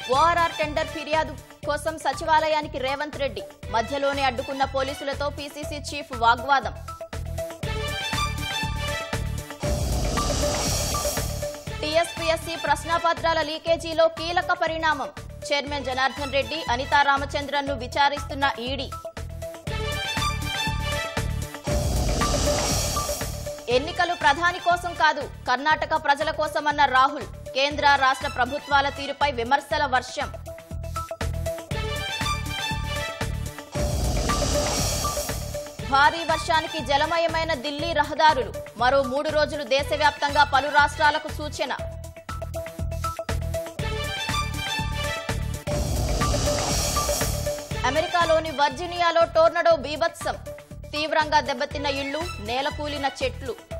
ORR tender ఫిర్యాదు కోసం సచివాలయానికి రేవంత్ రెడ్డి మధ్యలోనే అడ్డుకున్న పోలీసులతో పీసీసీ చీఫ్ వాగ్వాదం టీఎస్పీఎస్సీ ప్రశ్నాపత్రాల లీకేజీలో కీలక పరిణామం చైర్మన్ జనార్దన్ రెడ్డి అనితా రామచంద్రన్ ను విచారిస్తున్న ఈడీ ఎన్నికలు ప్రధాని కోసం కాదు కర్ణాటక ప్రజల కోసమన్న రాహుల్ కేంద్ర రాష్ట్ర ప్రభుత్వాల తీరుపై విమర్శల వర్షం భారీ వర్షానికి జలమయమైన ఢిల్లీ రహదారులు మరో మూడు రోజులు దేశవ్యాప్తంగా పలు రాష్ట్రాలకు సూచన అమెరికాలోని వర్జీనియాలో టోర్నడో బీభత్సం తీవ్రంగా దెబ్బతిన్న ఇళ్లు నేలకూలిన చెట్లు